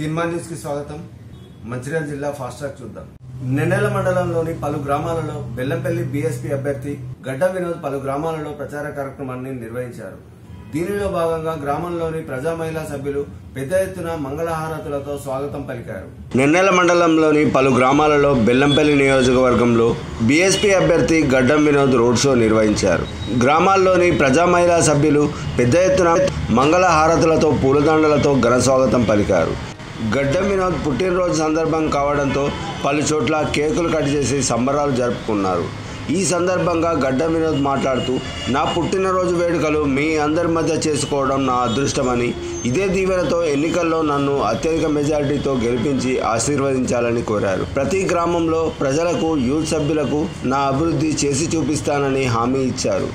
Cinema news కి స్వాగతం మంచిర్యాల జిల్లా ఫాస్ట్ ట్రాక్ చూద్దాం నెన్నెల మండలంలోని పలు గ్రామాలలో బెల్లంపల్లి బీఎస్పీ అభ్యర్థి గడ్డ వినోద్ పలు గ్రామాలలో ప్రచార కార్యక్రమాన్ని నిర్వహించారు దీనిలో భాగంగా గ్రామంలోని ప్రజా మహిళా సభ్యులు పెద్ద ఎత్తున మంగళహారతులతో స్వాగతం పలికారు నెన్నెల మండలంలోని పలు గ్రామాలలో బెల్లంపల్లి నియోజకవర్గంలో బీఎస్పీ అభ్యర్థి గడ్డం వినోద్ రోడ్ షో నిర్వహించారు గ్రామాల్లోని ప్రజా మహిళా సభ్యులు పెద్ద ఎత్తున మంగళహారతులతో పూలదండలతో ఘన స్వాగతం పలికారు గడ్డం వినోద్ పుట్టినరోజు సందర్భం కావడంతో పలు చోట్ల కేకులు కట్ చేసి సంబరాలు జరుపుకున్నారు ఈ సందర్భంగా గడ్డం వినోద్ మాట్లాడుతూ నా పుట్టినరోజు వేడుకలు మీ అందరి మధ్య చేసుకోవడం నా అదృష్టమని ఇదే దీవెనతో ఎన్నికల్లో నన్ను అత్యధిక మెజారిటీతో గెలిపించి ఆశీర్వదించాలని కోరారు ప్రతి గ్రామంలో ప్రజలకు యూత్ సభ్యులకు నా అభివృద్ధి చేసి చూపిస్తానని హామీ ఇచ్చారు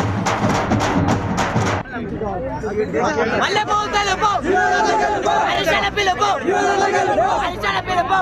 మల్లె పువ్వు తెలుపు అరిసెల పిలుపు అరిసెల పిలుపు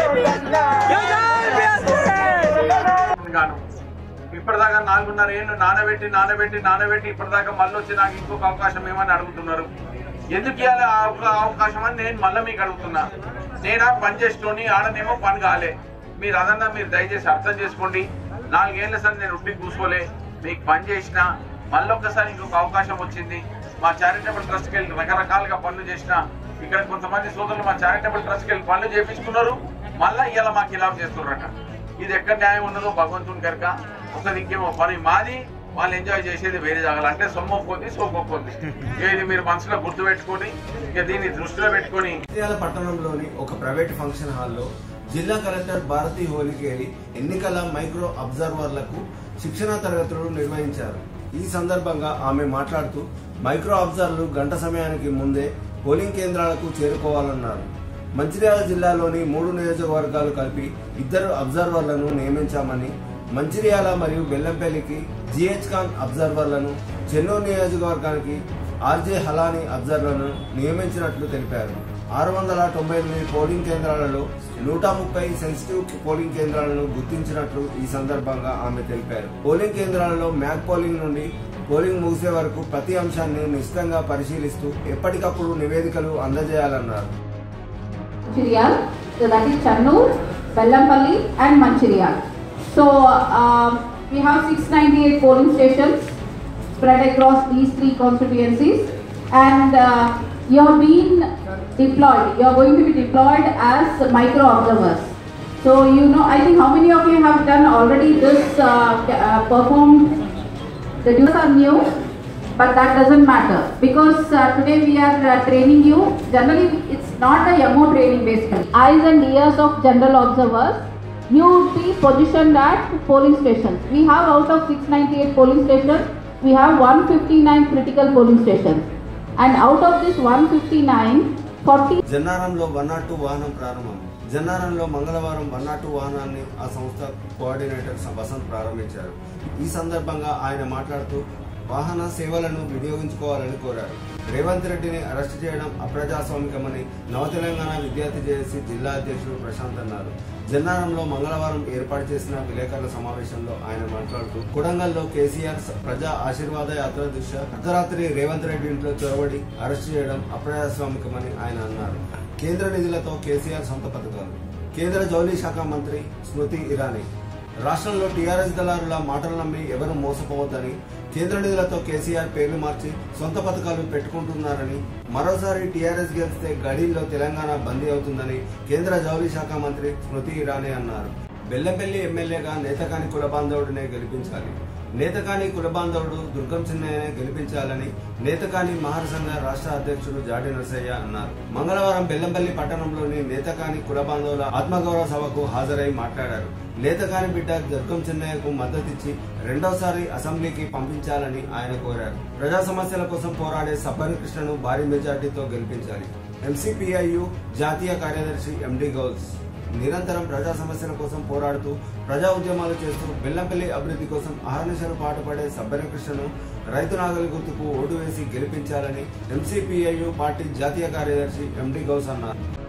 గాను ఇప్పటిదాకా నాలుగున్నర ఏళ్ళు నానబెట్టి నానబెట్టి నానబెట్టి ఇప్పటిదాకా మళ్ళీ వచ్చి నాకు ఇంకొక అవకాశం ఏమని అడుగుతున్నారు ఎందుకు ఇవ్వాలి ఆ ఒక్క అవకాశం అని నేను మళ్ళీ మీకు అడుగుతున్నా నేనా పని చేస్తూని ఆడనేమో పని కాలే మీరు అదన్నా మీరు దయచేసి అర్థం చేసుకోండి నాలుగేళ్ల సార్ నేను ఉట్టి కూసుకోలే మీకు పని చేసిన మళ్ళీ ఒక్కసారి ఇంకొక అవకాశం వచ్చింది మా చారిటబుల్ ట్రస్ట్కి వెళ్ళి రకరకాలుగా పనులు చేసిన ఇక్కడ కొంతమంది సోదరులు మా చారిటబుల్ ట్రస్ట్కి వెళ్ళి పనులు చేపించుకున్నారు మళ్ళీ ఇలా మాకు ఇలా చేస్తున్నారట ఇది ఎక్కడ న్యాయం ఉన్నదో భగవంతుని కనుక ఒక దిక్కేమో పని మాది వాళ్ళు ఎంజాయ్ చేసేది వేరే జాగాలు అంటే సొమ్ము కొద్ది సోపు కొద్ది ఇక ఇది మీరు మనసులో గుర్తు పెట్టుకొని ఇక దీన్ని దృష్టిలో పెట్టుకొని మంచిర్యాల పట్టణంలోని ఒక ప్రైవేట్ ఫంక్షన్ హాల్లో జిల్లా కలెక్టర్ భారతి హోలికేరి ఎన్నికల మైక్రో అబ్జర్వర్లకు శిక్షణా తరగతులు నిర్వహించారు ఈ సందర్భంగా ఆమె మాట్లాడుతూ మైక్రో అబ్జర్వర్లు గంట సమయానికి ముందే పోలింగ్ కేంద్రాలకు చేరుకోవాలన్నారు మంచిర్యాల జిల్లాలోని మూడు నియోజకవర్గాలు కలిపి ఇద్దరు అబ్జర్వర్లను నియమించామని మంచిర్యాల మరియు బెల్లంపల్లికి జిహెచ్ ఖాన్ అబ్జర్వర్లను చెన్నూరు నియోజకవర్గానికి ఆర్జే హలాని అబ్జర్వర్లను నియమించినట్లు తెలిపారు ఆరు వందల తొంభై ఎనిమిది పోలింగ్ కేంద్రాలలో నూట ముప్పై సెన్సిటివ్ పోలింగ్ కేంద్రాలను గుర్తించినట్లు ఈ సందర్భంగా ఆమె తెలిపారు పోలింగ్ కేంద్రాలలో మ్యాక్ పోలింగ్ నుండి పోలింగ్ ముగిసే వరకు ప్రతి అంశాన్ని నిశ్చితంగా పరిశీలిస్తూ ఎప్పటికప్పుడు నివేదికలు అందజేయాలన్నారు Mancherial. So that is Channur, Bellampalli and Mancherial. So um, we have 698 polling stations spread across these three constituencies and uh, you have been deployed. You are going to be deployed as micro observers. So you know, I think how many of you have done already this uh, ca- uh, performed the duties are new, but that doesn't matter because uh, today we are uh, training you. Generally, it's not a YMO training basically. Eyes and ears of general observers. You would be positioned at polling stations. We have out of 698 polling stations, we have 159 critical polling stations. And out of this 159, 40 జన్నారంలో one nought two వాహనం ప్రారంభం జన్నారంలో మంగళవారం one nought two వాహనాన్ని ఆ సంస్థ coordinator Vasant ప్రారంభించారు ఈ సందర్భంగా ఆయన మాట్లాడుతూ వాహన సేవలను వినియోగించుకోవాలని కోరారు రేవంత్ రెడ్డిని అరెస్ట్ చేయడం అప్రజాస్వామికమని నవ తెలంగాణ విద్యార్థి జేఏసీ జిల్లా అధ్యక్షుడు ప్రశాంత్ అన్నారు జన్నారంలో మంగళవారం ఏర్పాటు చేసిన విలేకరుల సమావేశంలో ఆయన మాట్లాడుతూ కొడంగల్లో కేసీఆర్ స- ప్రజా ఆశీర్వాద యాత్ర దృష్ట్యా అర్ధరాత్రి రేవంత్ రెడ్డి ఇంట్లో చొరబడి అరెస్ట్ చేయడం అప్రజాస్వామికమని ఆయన అన్నారు కేంద్ర నిధులతో కేసీఆర్ సొంత పథకాలు కేంద్ర జౌళి శాఖ మంత్రి స్మృతి ఇరానీ రాష్ట్రంలో టీఆర్ఎస్ దళారుల మాటలు నమ్మి ఎవరు మోసపోవద్దని కేంద్ర నిధులతో కేసీఆర్ పేర్లు మార్చి సొంత పథకాలు పెట్టుకుంటున్నారని మరోసారి టీఆర్ఎస్ గెలిస్తే గడీల్లో తెలంగాణ బందీ అవుతుందని కేంద్ర జౌళి శాఖ మంత్రి స్మృతి ఇరానీ అన్నారు బెల్లంపల్లి ఎమ్మెల్యేగా నేతకాని కుల బాంధవుడినే గెలిపించాలి నేతకాని కుల బాంధవుడు దుర్గం చిన్నయ్యనే గెలిపించాలని నేతకాని మహర్ సంఘ రాష్ట్ర అధ్యక్షుడు జాడి నరసయ్య అన్నారు మంగళవారం బెల్లంపల్లి పట్టణంలోని నేతకాని కుల బాంధవుల ఆత్మగౌరవ సభకు హాజరై మాట్లాడారు నేతకాని బిడ్డ దుర్గం చిన్నయ్యకు మద్దతిచ్చి రెండోసారి అసెంబ్లీకి పంపించాలని ఆయన కోరారు ప్రజా సమస్యల కోసం పోరాడే సబ్బని కృష్ణను భారీ మెజార్టీతో గెలిపించాలి ఎంసీపీఐయు జాతీయ కార్యదర్శి ఎండి గౌల్స్ నిరంతరం ప్రజా సమస్యల కోసం పోరాడుతూ ప్రజా ఉద్యమాలు చేస్తూ బెల్లంపల్లి అభివృద్ధి కోసం అహర్నిశలు పాటుపడే సబ్బనకృష్ణను రైతు నాగలి గుర్తుకు ఓటు వేసి గెలిపించాలని ఎంసీపీఐయు పార్టీ జాతీయ కార్యదర్శి ఎండి గౌస్ అన్నారు